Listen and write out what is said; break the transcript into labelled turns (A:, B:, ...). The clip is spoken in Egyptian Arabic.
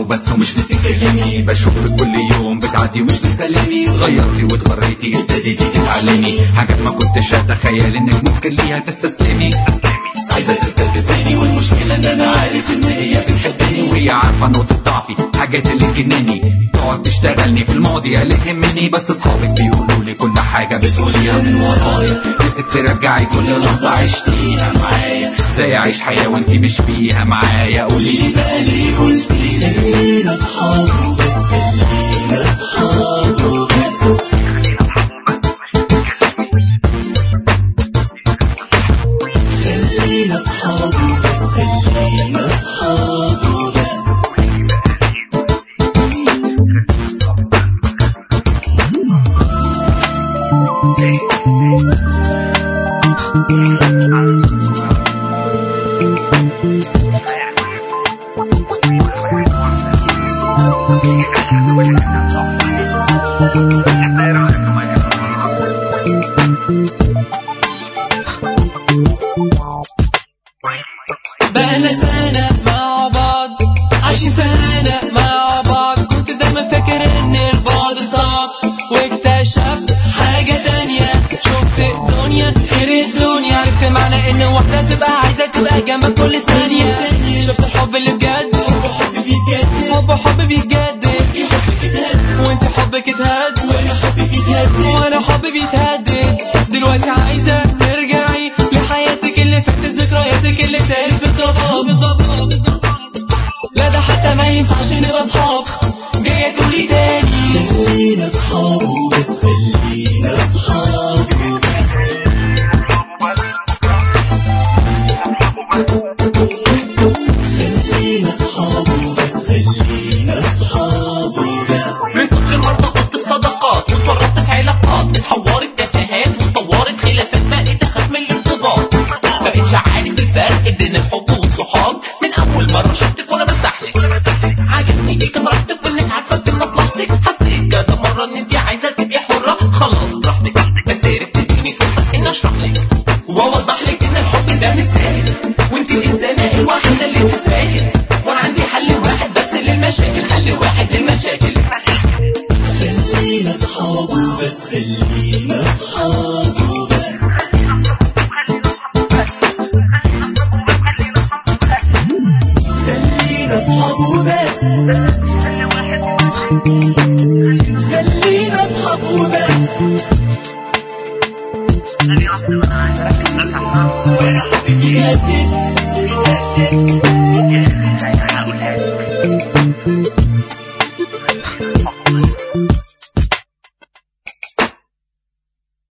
A: وبس ومش بتتكلمي بشوفك كل يوم بتعدي ومش بتسلمي اتغيرتي واتغريتي ابتديتي تتعلمي حاجات ما كنتش اتخيل انك ممكن ليها تستسلمي عايزة تستلزمني والمشكلة ان انا عارف ان هي بتحبني وهي عارفة نقطة ضعفي حاجات اللي تجنني تقعد تشتغلني في الماضي اللي يهمني بس اصحابك بيقولوا لي كل حاجة بتقوليها من ورايا نفسك ترجعي كل لحظة عشتيها معايا ازاي اعيش حياة وانتي مش فيها معايا قولي لي بقى ليه قلتي
B: خلينا اصحاب وبس خلينا اصحاب وبس خلينا اصحاب وبس خلينا اصحاب وبس
C: بقالنا سنة مع بعض عايشين في هنا مع بعض كنت دايما فاكر ان البعد صعب واكتشفت حاجة تانية شفت الدنيا غير الدنيا عرفت معنى ان واحدة تبقى عايزة تبقى جنبك كل ثانية شفت الحب اللي بجد
B: حب في جد
C: حب حب بيتجدد
B: حبك اتهد
C: وانت حبك اتهد
B: وانا حبك اتهد
C: وانا حبي بيتهدد دلوقتي عايزة ترجعي لحياتك اللي فاتت ذكرياتك اللي تاهت بالضباب بالضباب لا ده حتى ما ينفعش نبقى اصحاب جاية تقولي تاني
B: خلينا اصحاب وبس خلينا اصحاب وبس خلينا اصحاب وبس خلينا اصحاب وبس
D: من كتر ما ارتبطت في صداقات واتورطت في علاقات اتحورت تفاهات واتطورت خلافات بقيت اخاف من الارتباط مبقتش عارف الفرق بين الحب والصحاب من اول مره شفتك وانا بستحلك عجبني فيك صراحتك وانك عارفه في مصلحتك حسيت كذا مره ان انت عايزه تبقي حره خلاص براحتك بس يا ريت تديني فرصه ان اشرح لك واوضح لك ان الحب ده مش سهل وانت الانسانه الوحيده اللي تستاهل وانا عندي حل واحد بس للمشاكل حل واحد للمشاكل
B: خلينا اصحاب وبس خلينا اصحاب وبس خلينا اصحاب وبس خلينا اصحاب وبس وانا حبيبي هديت